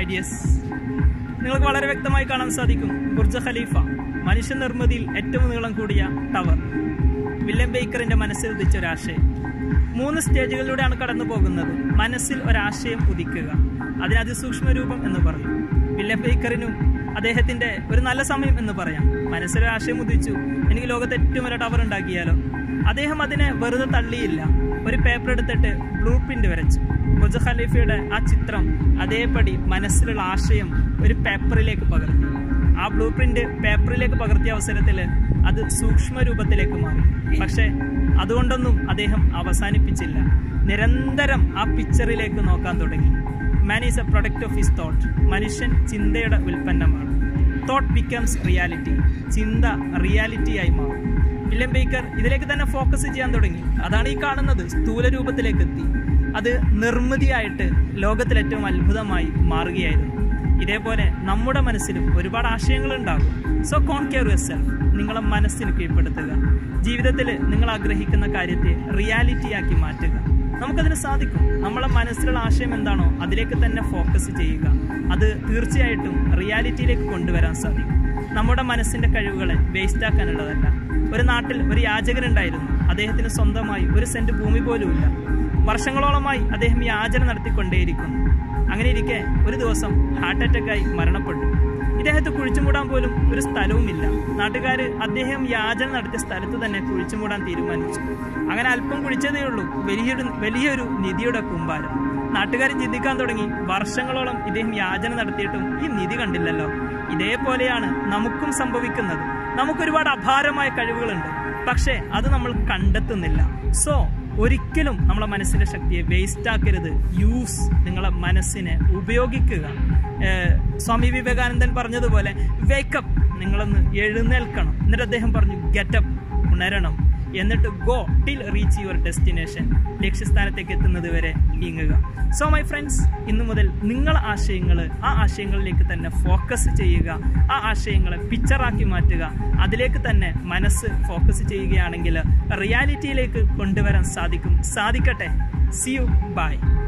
ideas നിങ്ങൾക്ക് വളരെ വ്യക്തമായി കാണാൻ സാധിക്കും ബുർജ ഖലീഫ മനുഷ്യനിർമ്മിതിയിൽ ഏറ്റവും നീളം കൂടിയ ടവർ വില്യം ബേക്കറിന്റെ മനസ്സിൽ ഉദിച്ച ഒരാശയം മൂന്ന് സ്റ്റേജുകളിലൂടെയാണ് കടന്നു പോകുന്നത് മനസ്സിൽ ഒരാശയം ഉദിക്കുക അതിന് അതിസൂക്ഷ്മ രൂപം എന്ന് പറയും വില്യം ബേക്കറിനും അദ്ദേഹത്തിന്റെ ഒരു നല്ല സമയം എന്ന് പറയാം മനസ്സിൽ ഒരു ആശയം ഉദിച്ചു എനിക്ക് ലോകത്ത് ഏറ്റവും വലിയ ടവർ ഉണ്ടാക്കിയാലോ അദ്ദേഹം അതിനെ വെറുതെ തള്ളിയില്ല ഒരു പേപ്പർ എടുത്തിട്ട് ബ്ലൂ പ്രിന്റ് വരച്ചു ബുർജ ഖലീഫയുടെ ആ ചിത്രം അതേപടി മനസ്സിലുള്ള ആശയം ഒരു പേപ്പറിലേക്ക് പകർത്തി ആ ബ്ലൂ പ്രിന്റ് പേപ്പറിലേക്ക് പകർത്തിയ അവസരത്തിൽ അത് സൂക്ഷ്മ രൂപത്തിലേക്ക് മാറി പക്ഷേ അതുകൊണ്ടൊന്നും അദ്ദേഹം അവസാനിപ്പിച്ചില്ല നിരന്തരം ആ പിക്ചറിലേക്ക് നോക്കാൻ തുടങ്ങി man is a product of his thought മനുഷ്യൻ ചിന്തയുടെ ഉൽപ്പന്നമാണ് തോട്ട് ബിക്കംസ് റിയാലിറ്റി ചിന്ത റിയാലിറ്റിയായി മാറും വില്യം ബേക്കർ ഇതിലേക്ക് തന്നെ ഫോക്കസ് ചെയ്യാൻ തുടങ്ങി അതാണ് ഈ കാണുന്നത് സ്ഥൂല രൂപത്തിലേക്ക് എത്തി അത് നിർമ്മിതിയായിട്ട് ലോകത്തിൽ ഏറ്റവും അത്ഭുതമായി മാറുകയായിരുന്നു ഇതേപോലെ നമ്മുടെ മനസ്സിലും ഒരുപാട് ആശയങ്ങൾ ഉണ്ടാകും സോ കോൺകെയർ യുവർ സെൽഫ് നിങ്ങളെ മനസ്സിന് കീഴ്പ്പെടുത്തുക ജീവിതത്തിൽ നിങ്ങൾ ആഗ്രഹിക്കുന്ന കാര്യത്തെ റിയാലിറ്റിയാക്കി മാറ്റുക നമുക്കതിന് സാധിക്കും നമ്മളെ മനസ്സിലുള്ള ആശയം എന്താണോ അതിലേക്ക് തന്നെ ഫോക്കസ് ചെയ്യുക അത് തീർച്ചയായിട്ടും റിയാലിറ്റിയിലേക്ക് കൊണ്ടുവരാൻ സാധിക്കും നമ്മുടെ മനസ്സിന്റെ കഴിവുകളെ വേസ്റ്റ് ആക്കാനുള്ളതല്ല ഒരു നാട്ടിൽ ഒരു യാചകനുണ്ടായിരുന്നു അദ്ദേഹത്തിന് സ്വന്തമായി ഒരു സെന്റ് ഭൂമി പോലുമില്ല വർഷങ്ങളോളമായി അദ്ദേഹം യാചന നടത്തിക്കൊണ്ടേയിരിക്കുന്നു അങ്ങനെ ഇരിക്കെ ഒരു ദിവസം ഹാർട്ട് അറ്റാക്കായി മരണപ്പെട്ടു ഇദ്ദേഹത്തെ കുഴിച്ചുമൂടാൻ പോലും ഒരു സ്ഥലവുമില്ല നാട്ടുകാര് അദ്ദേഹം യാചന നടത്തിയ സ്ഥലത്ത് തന്നെ കുഴിച്ചുമൂടാൻ തീരുമാനിച്ചു അങ്ങനെ അല്പം കുഴിച്ചതേ ഉള്ളൂ വലിയൊരു വലിയൊരു നിധിയുടെ കുമ്പാരം നാട്ടുകാർ ചിന്തിക്കാൻ തുടങ്ങി വർഷങ്ങളോളം ഇദ്ദേഹം യാചന നടത്തിയിട്ടും ഈ നിധി കണ്ടില്ലല്ലോ ഇതേപോലെയാണ് നമുക്കും സംഭവിക്കുന്നത് നമുക്കൊരുപാട് അപാരമായ കഴിവുകളുണ്ട് പക്ഷേ അത് നമ്മൾ കണ്ടെത്തുന്നില്ല സോ ഒരിക്കലും നമ്മളെ മനസ്സിന്റെ ശക്തിയെ വേസ്റ്റ് ആക്കരുത് യൂസ് നിങ്ങളെ മനസ്സിനെ ഉപയോഗിക്കുക ഏഹ് സ്വാമി വിവേകാനന്ദൻ പറഞ്ഞതുപോലെ വേക്കപ്പ് നിങ്ങളൊന്ന് എഴുന്നേൽക്കണം എന്നിട്ട് അദ്ദേഹം പറഞ്ഞു ഗെറ്റപ്പ് ഉണരണം എന്നിട്ട് go till reach your destination ലക്ഷ്യസ്ഥാനത്തേക്ക് എത്തുന്നത് വരെ നീങ്ങുക സോ മൈ ഫ്രണ്ട്സ് ഇന്നു മുതൽ നിങ്ങളെ ആശയങ്ങൾ ആ ആശയങ്ങളിലേക്ക് തന്നെ ഫോക്കസ് ചെയ്യുക ആ ആശയങ്ങളെ പിക്ചറാക്കി മാറ്റുക അതിലേക്ക് തന്നെ മനസ്സ് ഫോക്കസ് ചെയ്യുകയാണെങ്കിൽ റിയാലിറ്റിയിലേക്ക് കൊണ്ടുവരാൻ സാധിക്കും സാധിക്കട്ടെ സി യു ബൈ